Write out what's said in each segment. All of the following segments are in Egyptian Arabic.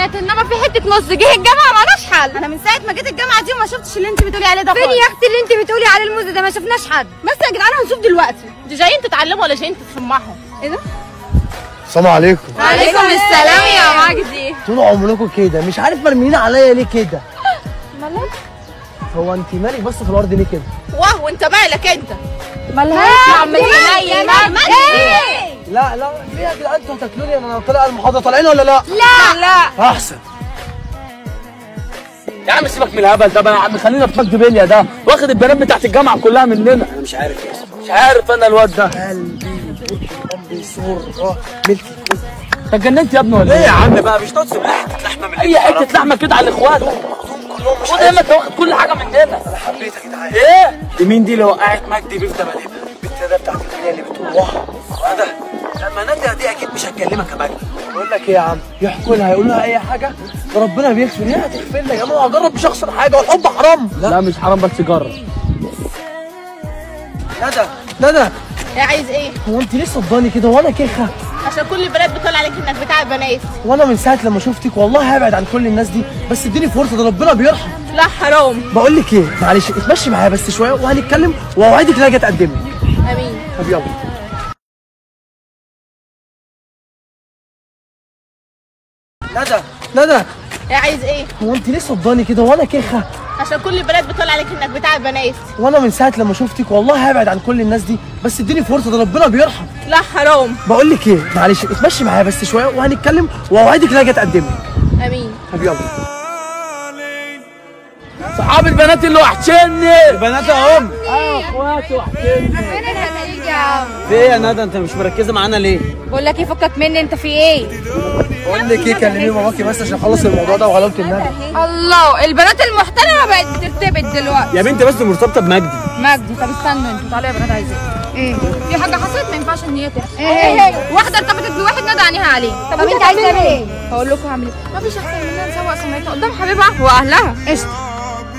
بنات انما في حته نص جه الجامعه مالوش حل انا من ساعه ما جيت الجامعه دي وما شفتش اللي انت بتقولي عليه ده فين خالص يا اختي اللي انت بتقولي عليه الموز ده ما شفناش حد بس يا جدعان هنشوف دلوقتي انتوا جايين تتعلموا ولا جايين تتسمعوا ايه ده السلام عليكم عليكم السلام يا مجدي طول عمركم كده مش عارف مرميين عليا ليه كده مالك هو انت مالك بس في الارض ليه كده واه وانت مالك انت مالها يا عم تنيم لا لا ليه يا جدعان انتوا هتاكلوني انا طالع المحاضره طالعين ولا لا لا لا احسن يا عم سيبك من الهبل ده بقى يا عم خلينا في مجد بليا ده واخد البنات بتاعت الجامعه كلها مننا انا مش عارف يا اسطى مش عارف انا الواد ده قلبي قلبي سرة ملكي انت اتجننت يا ابني ولا ايه ايه؟ يا عم بقى مش ناقص حته لحمه من اي حته لحمه كده على الاخوات كلهم مش خد يا اما انت واخد كل حاجه مننا انا حبيتك يا جدعان ايه؟ دي مين دي اللي وقعت مجدي بيه في دبادبها البت ده بتاعت الدنيا اللي بتقول واه ده لما ناديه دي اكيد مش هتكلمك يا مجدي بقول لك ايه يا عم يحكوا لها يقولوا لها اي حاجه وربنا بيغفر هي هتغفر لك يا ماما اجرب مش هخسر حاجه والحب حرام لا مش حرام بس جرب ندى ندى ايه عايز ايه هو انت ليه صداني كده وانا كيخه عشان كل البنات بتقول عليك انك بتاع بنات وانا من ساعه لما شفتك والله هبعد عن كل الناس دي بس اديني فرصه ده ربنا بيرحم لا حرام بقول لك ايه معلش اتمشي معايا بس شويه وهنتكلم واوعدك ان انا جاي اتقدم لك امين طب يلا ندى ندى ايه عايز ايه هو انت ليه صداني كده وانا كيخه عشان كل البنات بتقول عليك انك بتاع بنات وانا من ساعه لما شفتك والله هبعد عن كل الناس دي بس اديني فرصه ده ربنا بيرحم لا حرام بقول لك ايه معلش اتمشي معايا بس شويه وهنتكلم واوعدك ان انا جاي اتقدم لك امين طب يلا صحاب البنات اللي وحشني البنات اهم اه اخواتي وحشني فين الهدايا يا عم في ايه يا ندى انت مش مركزه معانا ليه بقول لك ايه فكك مني انت في ايه بقول لك ايه كلمي باباكي بس عشان اخلص الموضوع ده وغلاوه الندى الله البنات المحترمه بقت بترتبط دلوقتي يا بنتي بس مرتبطه بمجدي مجدي طب استنوا انتوا تعالوا يا بنات عايزين ايه في حاجه حصلت ما ينفعش ان هي تحصل ايه واحده ارتبطت بواحد نادى عينيها عليه طب, انت عايزه تعملي ايه هقول لكم هعمل ايه مفيش احسن منها نسوق سمعتها قدام حبيبها واهلها قشطه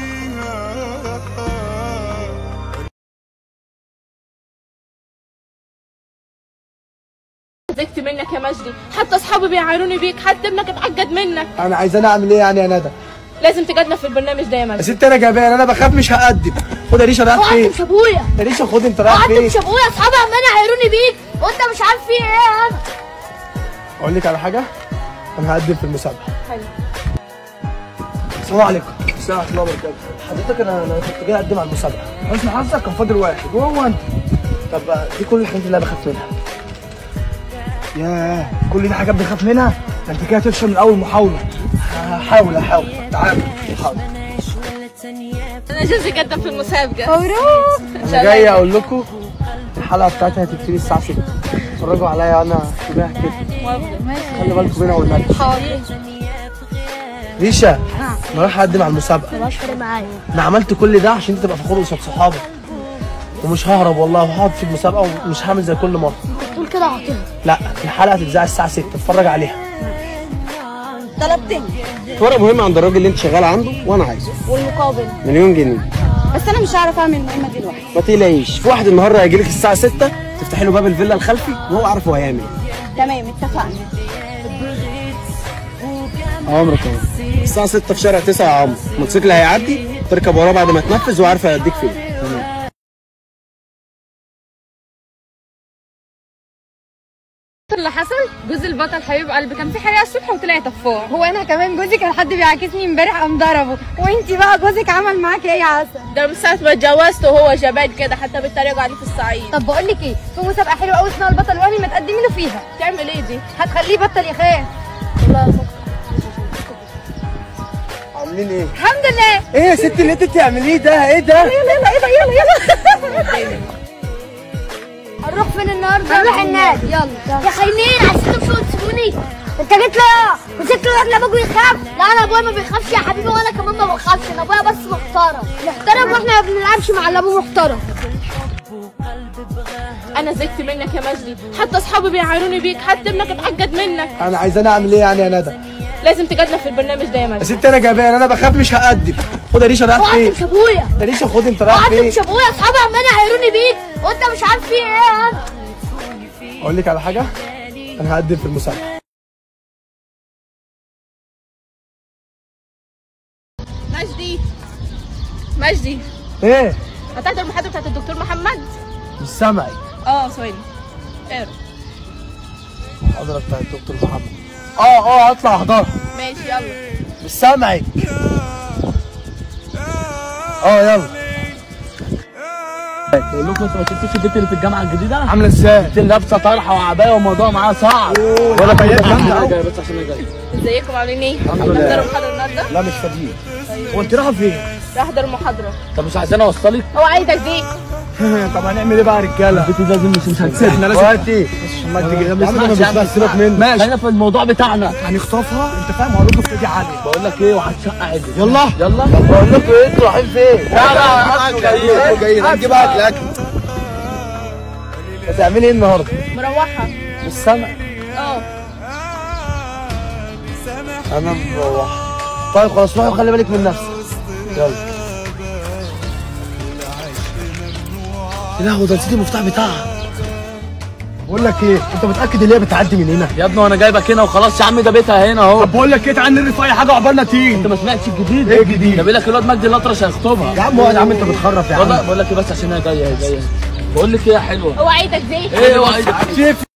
زكت منك يا مجدي حتى اصحابي بيعايروني بيك حتى ابنك اتحجد منك انا عايزاني اعمل ايه يعني يا ندى لازم تجادنا في البرنامج ده يا يا مجدي ست انا جبان انا بخاف مش هقدم خد يا ريشه رايح فين مش ابويا يا ريشه خد انت رايح فين مش ابويا اصحابي عمالين يعايروني بيك وانت مش عارف في ايه انا اقول لك على حاجه انا هقدم في المسابقه حلو السلام عليكم السلام ورحمه الله وبركاته حضرتك انا انا كنت جاي اقدم على المسابقه حسن حظك كان فاضل واحد وهو انت طب دي كل الحاجات اللي انا بخاف منها ياه كل دي حاجات بخاف منها ده انت كده هتفشل من اول محاوله هحاول هحاول تعالى حاضر انا جوزي قدم في المسابقه مبروك انا جاي اقول لكم الحلقه بتاعتي هتبتدي الساعه 6 اتفرجوا عليا انا شبه كده خلي بالكم منها والنبي ريشه انا رايح اقدم على المسابقه مش فارق معايا انا عملت كل ده عشان انت تبقى فخور قصاد صحابك ومش ههرب والله وهقعد في المسابقه ومش هعمل زي كل مره تقول كده عاطفه لا الحلقه هتتذاع الساعه 6 اتفرج عليها طلبتني ورق مهم عند الراجل اللي انت شغال عنده وانا عايزه والمقابل مليون جنيه بس انا مش هعرف اعمل المهمه دي لوحدي ما تقلقيش في واحد النهارده هيجي لك الساعه 6 تفتحي له باب الفيلا الخلفي وهو عارف هو هيعمل ايه تمام اتفقنا عمرك اهو الساعه 6 في شارع 9 يا عمرو الموتوسيكل هيعدي تركب وراه بعد ما تنفذ وعارف هيوديك فين اللي حصل جوز البطل حبيب قلبي كان في حريقه الصبح وطلع طفاه هو انا كمان جوزي كان حد بيعاكسني امبارح قام ضربه وانتي بقى جوزك عمل معاكي ايه يا عسل ده من ساعه ما اتجوزت وهو جبان كده حتى بيتريقوا عليه في الصعيد طب بقول لك ايه في مسابقه حلوه قوي اسمها البطل الوهمي ما تقدمي له فيها تعمل ايه دي هتخليه بطل يخاف عاملين ايه الحمد لله ايه يا ست اللي انت بتعمليه ده ايه ده يلا يلا يلا يلا هنروح فين النهارده نروح النادي يلا يا خاينين عايزين تمشوا وتسيبوني انت جيت له مسكت له رجل ابوك يخاف لا انا ابويا ما بيخافش يا حبيبي وانا كمان ما بخافش انا ابويا بس محترم محترم واحنا ما بنلعبش مع اللي ابوه محترم انا زكت منك يا مجدي حتى اصحابي بيعايروني بيك حتى ابنك اتحجد منك انا عايزاني اعمل ايه يعني يا ندى لازم تجادنا في البرنامج ده يا يا مجدي ست انا جبان انا بخاف مش هقدم خد يا ريشه رايح وانت فين مش ابويا يا ريشه خد انت رايح وانت فين مش ابويا اصحابي عمالين يعايروني بيك وانت مش عارف في ايه انا اقول لك على حاجه انا هقدم في المسابقه مجدي ايه هتحضر المحاضره بتاعت الدكتور محمد مش سامعي اه ثواني اقرا المحاضرة بتاعت الدكتور محمد اه اه اطلع احضرها ماشي يلا مش سامعك اه يلا بقول لكم انتوا ما شفتوش البنت اللي في الجامعه الجديده عاملة ازاي؟ البنت اللي لابسه طرحه وعبايه والموضوع معاها صعب ولا بيات جامدة انا أوي. جاي بس عشان انا جاي ازيكم عاملين ايه؟ الحمد لله. هتحضروا محاضره النهارده؟ لا مش فاضيين هو انت رايحة فين؟ راح احضر محاضره طب مش عايزين اوصلك هو عايزك دي طب هنعمل ايه بقى يا رجالة؟ البنت لازم مش مش احنا هنسيبها لازم وقتي ما تيجي يا لسه عم ما ماشي يا عم، بيسمع سيبك منه ماشي خلينا في الموضوع بتاعنا هنخطفها انت فاهم هقول لكم في ايدي عالية بقول لك ايه وهتشقى عدل يلا يلا بقول لكم ايه انتوا رايحين فين؟ لا لا اصله جايين جايين هنجيب اكل اكل هتعملي ايه النهارده؟ مروحه مش سامع اه انا مروح طيب خلاص روحي وخلي بالك من نفسك يلا يا لهوي ده نسيت المفتاح بتاعها بقول لك ايه انت متاكد ان هي بتعدي من هنا يا ابني وانا جايبك هنا وخلاص يا عم ده بيتها هنا اهو بقول لك ايه تعال نري في اي حاجه عقبال تيجي انت ما سمعتش الجديد ايه الجديد؟ ده بيقول لك الواد مجدي الاطرش هيخطبها يا عم اقعد يا عم انت بتخرف يا والله عم بقول لك ايه بس عشان هي جايه هي جايه بقول لك ايه يا حلوه هو عايزك دي ايه هو عايزك شايف